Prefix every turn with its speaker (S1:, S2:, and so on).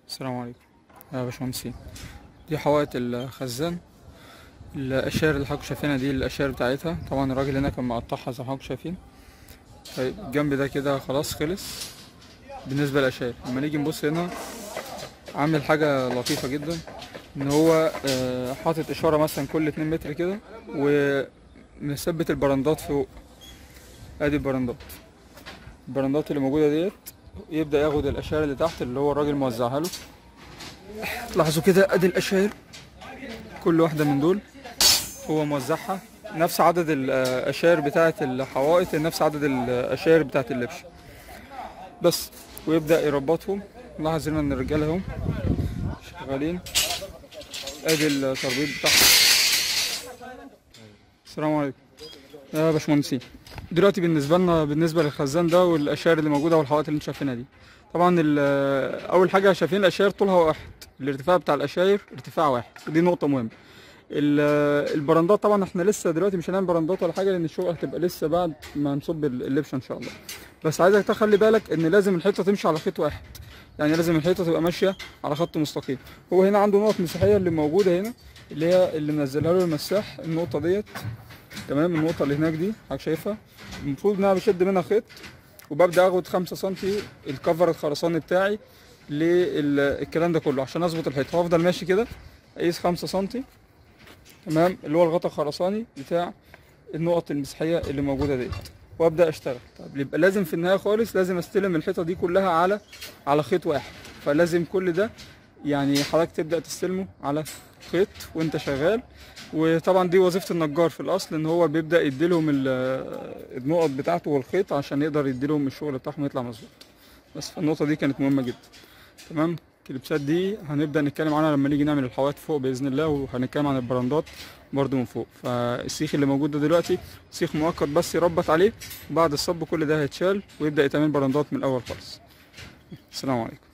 S1: السلام عليكم يا باشمهندسين دي حوائط الخزان الاشياء اللي حضراتكم شايفينها دي الاشياء بتاعتها طبعا الراجل هنا كان مقطعها زي ما حضراتكم شايفين طيب الجنب ده كده خلاص خلص بالنسبه للاشياء لما نيجي نبص هنا عامل حاجه لطيفه جدا ان هو آه، حاطط اشاره مثلا كل 2 متر كده ومثبت البرندات فوق ادي البرندات البرندات اللي موجوده ديت يبدا ياخد الاشياء اللي تحت اللي هو الراجل موزعها له لاحظوا كده ادي الاشياء كل واحده من دول هو موزعها نفس عدد الاشياء بتاعه الحوائط نفس عدد الاشياء بتاعه اللبش بس ويبدا يربطهم لاحظ هنا ان الرجاله اهم شغالين ادي التربيط بتاعهم السلام عليكم يا باشمهندسين دلوقتي بالنسبه لنا بالنسبه للخزان ده والاشياء اللي موجوده والحوائط اللي انتم شايفينها دي طبعا ال- اول حاجه شايفين الاشاير طولها واحد الارتفاع بتاع الاشاير ارتفاع واحد ودي نقطه مهمه ال- البراندات طبعا احنا لسه دلوقتي مش هنعمل براندات ولا حاجه لان الشغل هتبقى لسه بعد ما نصب ال- اللبشه ان شاء الله بس عايزك تخلي بالك ان لازم الحيطه تمشي على خيط واحد يعني لازم الحيطه تبقى ماشيه على خط مستقيم هو هنا عنده نقط مساحيه اللي موجوده هنا اللي هي اللي منزلها له المساح النقطه ديت تمام النقطه اللي هناك دي حضرتك شايفها المفروض ان انا بشد منها خيط وببدا اخد خمسة سنتي الكفر الخرساني بتاعي للكلام ده كله عشان اظبط الحيط هفضل ماشي كده اقيس خمسة سنتي تمام اللي هو الغطا الخرساني بتاع النقط المساحيه اللي موجوده ديت وابدا اشتغل طب يبقى لازم في النهايه خالص لازم استلم الحيطه دي كلها على على خيط واحد فلازم كل ده يعني حضرتك تبدا تستلمه على خيط وانت شغال وطبعا دي وظيفه النجار في الاصل ان هو بيبدا يديلهم ال- النقط بتاعته والخيط عشان يقدر يديلهم الشغل بتاعهم يطلع مظبوط بس فالنقطه دي كانت مهمه جدا تمام الكليبسات دي هنبدا نتكلم عنها لما نيجي نعمل الحوائط فوق باذن الله وهنتكلم عن البراندات برضو من فوق فالسيخ اللي موجود ده دلوقتي سيخ مؤقت بس يربط عليه بعد الصب كل ده هيتشال ويبدا يتعمل براندات من الاول خالص السلام عليكم